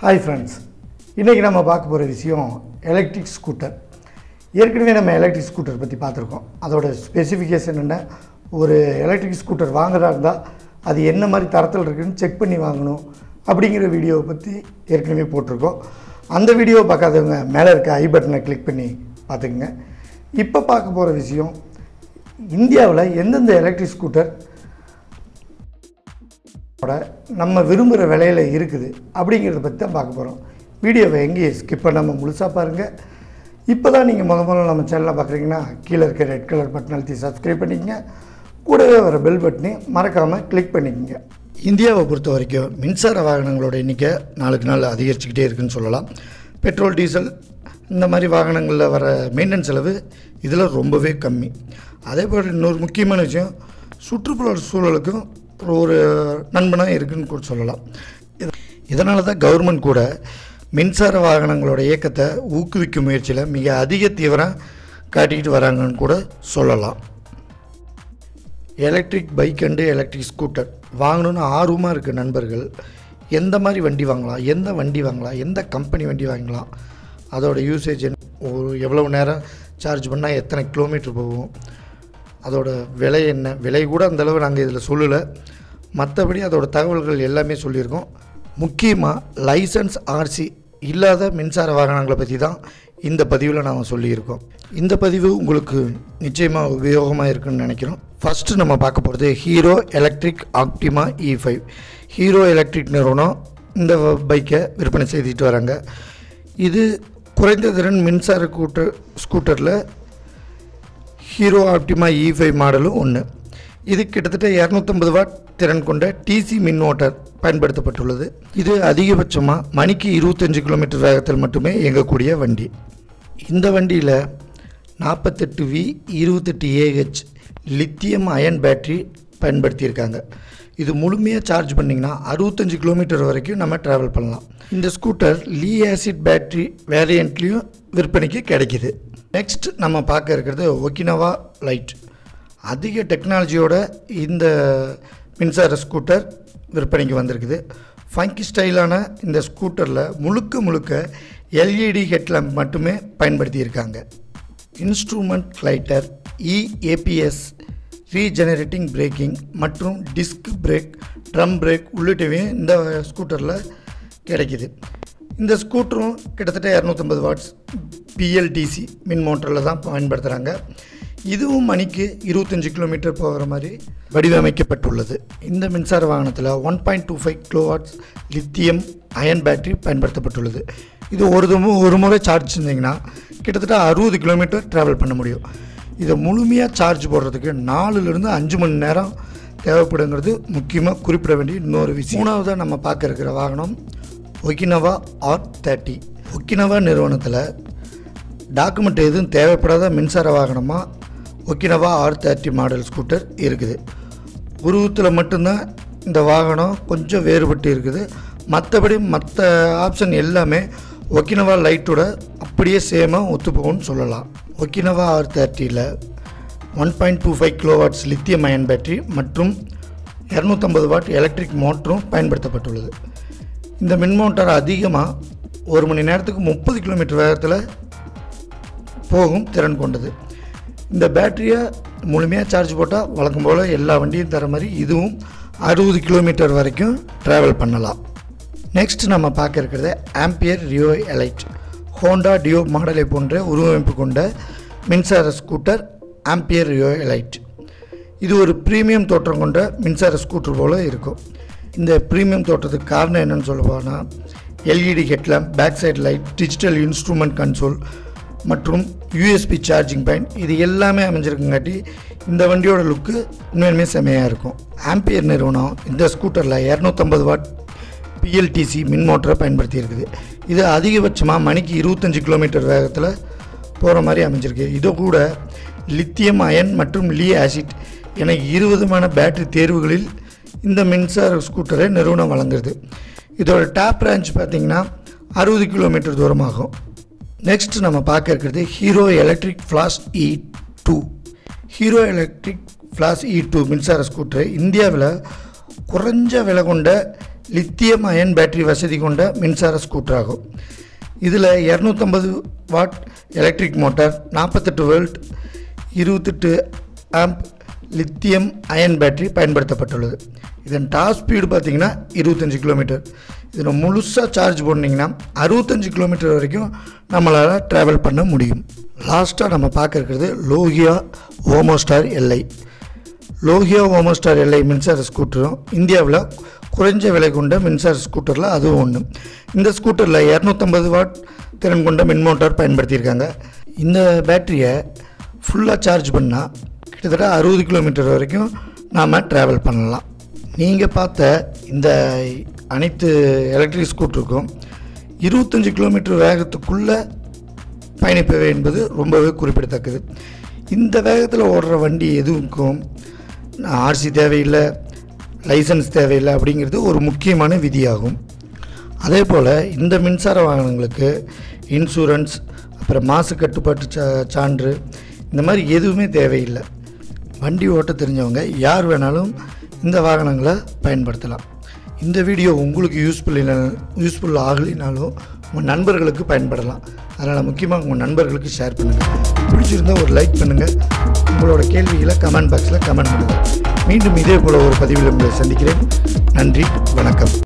hi friends இன்றைக்கி நம்ம பார்க்க போகிற விஷயம் எலக்ட்ரிக் ஸ்கூட்டர் ஏற்கனவே நம்ம எலக்ட்ரிக் ஸ்கூட்டர் பற்றி பார்த்துருக்கோம் அதோட ஸ்பெசிஃபிகேஷன் என்ன ஒரு எலக்ட்ரிக் ஸ்கூட்டர் வாங்குறதா இருந்தால் அது என்ன மாதிரி தரத்தில் இருக்குன்னு செக் பண்ணி வாங்கணும் அப்படிங்கிற வீடியோவை பற்றி ஏற்கனவே போட்டிருக்கோம் அந்த வீடியோவை பார்க்காதவங்க மேலே இருக்க ஐ பட்டனை கிளிக் பண்ணி பார்த்துக்குங்க இப்போ பார்க்க போகிற விஷயம் இந்தியாவில் எந்தெந்த எலக்ட்ரிக் ஸ்கூட்டர் ஓட நம்ம விரும்புகிற விலையில் இருக்குது அப்படிங்கிறத பற்றி தான் பார்க்க போகிறோம் வீடியோவை எங்கேயும் ஸ்கிப் பண்ணாமல் முழுசாக பாருங்கள் இப்போ தான் நீங்கள் முத முதல்ல நம்ம சேனலை பார்க்குறீங்கன்னா கீழே இருக்க ரெட் கலர் பட்டன் அழுத்தி சப்ஸ்கிரைப் பண்ணிக்கங்க கூடவே வர பெல் பட்டனையும் மறக்காமல் கிளிக் பண்ணிக்கங்க இந்தியாவை பொறுத்த வரைக்கும் மின்சார வாகனங்களோட எண்ணிக்கை நாளுக்கு நாள் அதிகரிச்சுக்கிட்டே இருக்குன்னு சொல்லலாம் பெட்ரோல் டீசல் இந்த மாதிரி வாகனங்களில் வர மெயின்டெனன்ஸ் செலவு இதில் ரொம்பவே கம்மி அதே போல் இன்னொரு முக்கியமான விஷயம் சுற்றுப்புற சூழலுக்கும் ஒரு நண்பனாக இருக்குன்னு கூட சொல்லலாம் இதனால தான் கவர்மெண்ட் கூட மின்சார வாகனங்களோட இயக்கத்தை ஊக்குவிக்கும் முயற்சியில் மிக அதிக தீவிரம் காட்டிக்கிட்டு வராங்கன்னு கூட சொல்லலாம் electric bike and electric scooter வாங்கணும்னு ஆர்வமாக இருக்க நண்பர்கள் எந்த மாதிரி வண்டி வாங்கலாம் எந்த வண்டி வாங்கலாம் எந்த கம்பெனி வண்டி வாங்கலாம் அதோட யூசேஜ் என்ன ஒரு எவ்வளவு நேரம் சார்ஜ் பண்ணால் எத்தனை கிலோமீட்டர் போகும் அதோட விலை என்ன விலை கூட அந்தளவு நாங்கள் இதில் சொல்லலை மற்றபடி அதோட தகவல்கள் எல்லாமே சொல்லியிருக்கோம் முக்கியமாக லைசன்ஸ் ஆர்சி இல்லாத மின்சார வாகனங்களை பற்றி தான் இந்த பதிவில் நாம் சொல்லியிருக்கோம் இந்த பதிவு உங்களுக்கு நிச்சயமாக உபயோகமாக இருக்குன்னு நினைக்கிறோம் ஃபஸ்ட்டு நம்ம பார்க்க போகிறது Hero Electric Optima E five Hero Electric நிறுவனம் இந்த பைக்கை விற்பனை செய்துட்டு வராங்க இது குறைந்த திறன் மின்சார கூட்டர் ஸ்கூட்டரில் ஹீரோ ஆப்டிமா இ ஃபைவ் மாடலும் ஒன்று இது கிட்டத்தட்ட இரநூத்தம்பது வாட் திறன் கொண்ட டிசி மின் மோட்டார் பயன்படுத்தப்பட்டுள்ளது இது அதிகபட்சமாக மணிக்கு இருபத்தஞ்சு கிலோமீட்டர் வேகத்தில் மட்டுமே இயங்கக்கூடிய வண்டி இந்த வண்டியில் நாற்பத்தெட்டு வி இருபத்தெட்டு ஏஹெச் லித்தியம் அயன் பேட்டரி பயன்படுத்தியிருக்காங்க இது முழுமையாக சார்ஜ் பண்ணிங்கன்னா அறுபத்தஞ்சு கிலோமீட்டர் வரைக்கும் நம்ம ட்ராவல் பண்ணலாம் இந்த ஸ்கூட்டர் லீ ஆசிட் பேட்டரி வேரியண்ட்லேயும் விற்பனைக்கு கிடைக்கிது நெக்ஸ்ட் நம்ம பார்க்க இருக்கிறது ஒக்கினவா லைட் அதிக டெக்னாலஜியோட இந்த மின்சார ஸ்கூட்டர் விற்பனைக்கு வந்திருக்குது ஃபங்கி ஸ்டைலான இந்த ஸ்கூட்டரில் முழுக்க முழுக்க எல்இடி ஹெட்லாம்ப் மட்டுமே பயன்படுத்தியிருக்காங்க instrument lighter EABS regenerating braking மற்றும் டிஸ்க் பிரேக் ட்ரம் பிரேக் உள்ளிட்டவையும் இந்த ஸ்கூட்டரில் கிடைக்கிது இந்த ஸ்கூட்டரும் கிட்டத்தட்ட இரநூத்தம்பது வாட்ஸ் பிஎல்டிசி மின் மோட்டரில் தான் பயன்படுத்துகிறாங்க இதுவும் மணிக்கு இருபத்தஞ்சி கிலோமீட்டர் போகிற மாதிரி வடிவமைக்கப்பட்டுள்ளது இந்த மின்சார வாகனத்தில் one point two five kilo watts lithium ion battery பயன்படுத்தப்பட்டுள்ளது இது ஒரு தமு ஒரு முறை சார்ஜ் செஞ்சிங்கன்னா கிட்டத்தட்ட அறுபது கிலோமீட்டர் ட்ராவல் பண்ண முடியும் இதை முழுமையாக சார்ஜ் போடுறதுக்கு நாலுலேருந்து அஞ்சு மணி நேரம் தேவைப்படுங்கிறது முக்கியமாக குறிப்பிட வேண்டிய இன்னொரு விஷயம் மூணாவதாக நம்ம பார்க்க இருக்கிற வாகனம் ஒக்கினவா ஆர் தேர்ட்டி ஒக்கினவா நிறுவனத்தில் டாக்குமெண்ட் எதுவும் தேவைப்படாத மின்சார வாகனமாக Okinawa R thirty model scooter இருக்குது உருவத்தில் மட்டும்தான் இந்த வாகனம் கொஞ்சம் வேறுபட்டு இருக்குது மற்றபடி மற்ற ஆப்ஷன் எல்லாமே ஒக்கினவா லைட்டோட அப்படியே சேமாக ஒத்துப்போகும்னு சொல்லலாம் ஒக்கினவா ஆர் தேர்ட்டியில் one point two five kilo watts lithium ion battery மற்றும் இரநூத்தம்பது வாட் எலக்ட்ரிக் மோட்டரும் பயன்படுத்தப்பட்டுள்ளது இந்த மின் மோட்டார் அதிகமாக ஒரு மணி நேரத்துக்கு முப்பது கிலோமீட்டர் வேகத்தில் போகும் திறன் கொண்டது இந்த பேட்டரியை முழுமையாக சார்ஜ் போட்டால் வழக்கம் போல் எல்லா வண்டியும் தர மாதிரி இதுவும் அறுபது கிலோமீட்டர் வரைக்கும் ட்ராவல் பண்ணலாம் நெக்ஸ்ட் நம்ம பார்க்க இருக்கிறது Ampere Reo Elite Honda Dio மாடலை போன்ற உருவமைப்பு கொண்ட மின்சார ஸ்கூட்டர் ஆம்பியர் ரியோ எலைட் இது ஒரு ப்ரீமியம் தோற்றம் கொண்ட மின்சார ஸ்கூட்டர் போல் இருக்கும் இந்த ப்ரீமியம் தோற்றத்துக்கு காரணம் என்னன்னு சொல்ல போனால் LED headlamp back side light digital instrument console மற்றும் யூஎஸ்பி சார்ஜிங் பாயிண்ட் இது எல்லாமே அமைஞ்சிருக்குங்காட்டி இந்த வண்டியோட லுக்கு உண்மையுமே செமையாக இருக்கும் ஆம்பியர் நிறுவனம் இந்த ஸ்கூட்டரில் இரநூத்தம்பது வாட் பிஎல்டிசி மின் மோட்டரை பயன்படுத்தி இருக்குது இது அதிகபட்சமாக மணிக்கு இருபத்தஞ்சி கிலோமீட்டர் வேகத்தில் போகிற மாதிரி அமைஞ்சிருக்கு இது கூட லித்தியம் அயன் மற்றும் லீ ஆசிட் என இரு விதமான பேட்டரி தேர்வுகளில் இந்த மின்சார ஸ்கூட்டரை நிறுவனம் வழங்குறது இதோட டாப் ரேஞ்ச் பார்த்திங்கன்னா அறுபது கிலோமீட்டர் தூரமாகும் நெக்ஸ்ட் நம்ம பார்க்க இருக்கிறது Hero Electric Flash E two Hero Electric Flash E two மின்சார ஸ்கூட்டர் இந்தியாவில் குறைஞ்ச விலை கொண்ட லித்தியம் அயன் பேட்டரி வசதி கொண்ட மின்சார ஸ்கூட்டர் ஆகும் இதில் இரநூத்தம்பது வாட் எலக்ட்ரிக் மோட்டார் நாற்பத்தெட்டு வோல்ட் இருபத்தெட்டு ஆம்ப் லித்தியம் அயன் பேட்டரி பயன்படுத்தப்பட்டுள்ளது இதன் டாப் ஸ்பீடு பார்த்தீங்கன்னா இருபத்தஞ்சி கிலோமீட்டர் இதில் முழுசாக சார்ஜ் பண்ணிங்கன்னா அறுபத்தஞ்சு கிலோமீட்டர் வரைக்கும் நம்மளால் ட்ராவல் பண்ண முடியும் லாஸ்ட்டாக நம்ம பார்க்க இருக்கிறது Lohia Omastar LI Lohia Omastar LI மின்சார ஸ்கூட்டரும் இந்தியாவில் குறைஞ்ச விலை கொண்ட மின்சார ஸ்கூட்டரில் அதுவும் ஒன்று இந்த ஸ்கூட்டரில் இரநூத்தம்பது வாட் திறன் கொண்ட மின் மோட்டார் பயன்படுத்தியிருக்காங்க இந்த பேட்டரியை ஃபுல்லாக சார்ஜ் பண்ணால் கிட்டத்தட்ட அறுபது கிலோமீட்டர் வரைக்கும் நாம் ட்ராவல் பண்ணலாம் நீங்கள் பார்த்த இந்த அனைத்து எலக்ட்ரிக் ஸ்கூட்டருக்கும் இருபத்தஞ்சி கிலோமீட்டர் வேகத்துக்குள்ளே பயணிப்பவை என்பது ரொம்பவே குறிப்பிடத்தக்கது இந்த வேகத்தில் ஓடுற வண்டி எதுவுக்கும் ஆர்சி தேவையில்லை லைசன்ஸ் தேவையில்லை அப்படிங்கிறது ஒரு முக்கியமான விதியாகும் அதே போல் இந்த மின்சார வாகனங்களுக்கு இன்சூரன்ஸ் அப்புறம் மாசு கட்டுப்பாட்டு சா சான்று இந்த மாதிரி எதுவுமே தேவையில்லை வண்டி ஓட்ட தெரிஞ்சவங்க யார் வேணாலும் இந்த வாகனங்களை பயன்படுத்தலாம் இந்த வீடியோ உங்களுக்கு யூஸ்ஃபுல் இல்லை யூஸ்ஃபுல் ஆகலைனாலும் உங்கள் நண்பர்களுக்கு பயன்படலாம் அதனால் முக்கியமாக உங்கள் நண்பர்களுக்கு ஷேர் பண்ணுங்கள் பிடிச்சிருந்தால் ஒரு லைக் பண்ணுங்கள் உங்களோட கேள்விகளை கமெண்ட் பாக்ஸில் கமெண்ட் பண்ணுங்கள் மீண்டும் இதே போல் ஒரு பதிவில் உங்களை சந்திக்கிறேன் நன்றி வணக்கம்